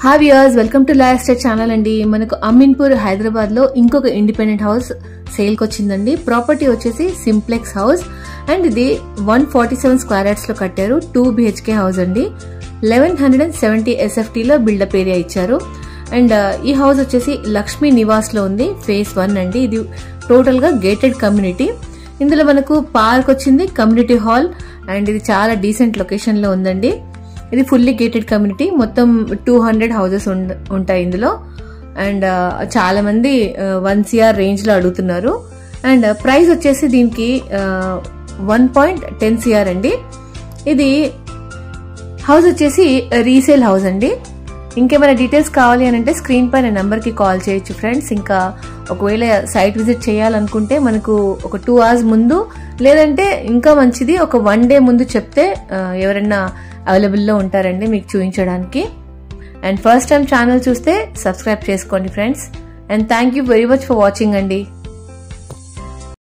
hi viewers welcome to lifestyle channel అండి మనకు అమీన్పూర్ హైదరాబాద్ లో ఇంకొక ఇండిపెండెంట్ హౌస్ సేల్ కి వచ్చిందండి ప్రాపర్టీ వచ్చేసి సింప్లెక్స్ హౌస్ అండ్ ఇది one forty seven square yards లో కట్టారు టూ బిహెచ్కే హౌస్ అండి eleven hundred and seventy SFT లో బిల్డప్ ఏరియా ఇచ్చారు అండ్ ఈ హౌస్ వచ్చేసి లక్ష్మీ నివాస్ లో ఉంది ఫేస్ వన్ అండి ఇది టోటల్ గా గేటెడ్ కమ్యూనిటీ ఇందులో మనకు పార్క్ వచ్చింది కమ్యూనిటీ హాల్ అండ్ ఇది చాలా డీసెంట్ లొకేషన్ లో ఉందండి ఇది ఫుల్లీ గేటెడ్ కమ్యూనిటీ మొత్తం టూ హండ్రెడ్ హౌసెస్ ఉంటాయి ఇందులో అండ్ చాలా మంది వన్ సిఆర్ రేంజ్ లో అడుగుతున్నారు అండ్ ప్రైస్ వచ్చేసి దీనికి వన్ పాయింట్ టెన్ సిఆర్ అండి ఇది హౌస్ వచ్చేసి రీసేల్ హౌస్ అండి ఇంకేమైనా డీటెయిల్స్ కావాలి అని అంటే స్క్రీన్ పైన నెంబర్కి కాల్ చేయొచ్చు ఫ్రెండ్స్ ఇంకా ఒకవేళ సైట్ విజిట్ చేయాలనుకుంటే మనకు ఒక టూ అవర్స్ ముందు లేదంటే ఇంకా మంచిది ఒక వన్ డే ముందు చెప్తే ఎవరైనా అవైలబుల్లో ఉంటారండి మీకు చూపించడానికి అండ్ ఫస్ట్ టైం ఛానల్ చూస్తే సబ్స్క్రైబ్ చేసుకోండి friends and thank you very much for watching అండి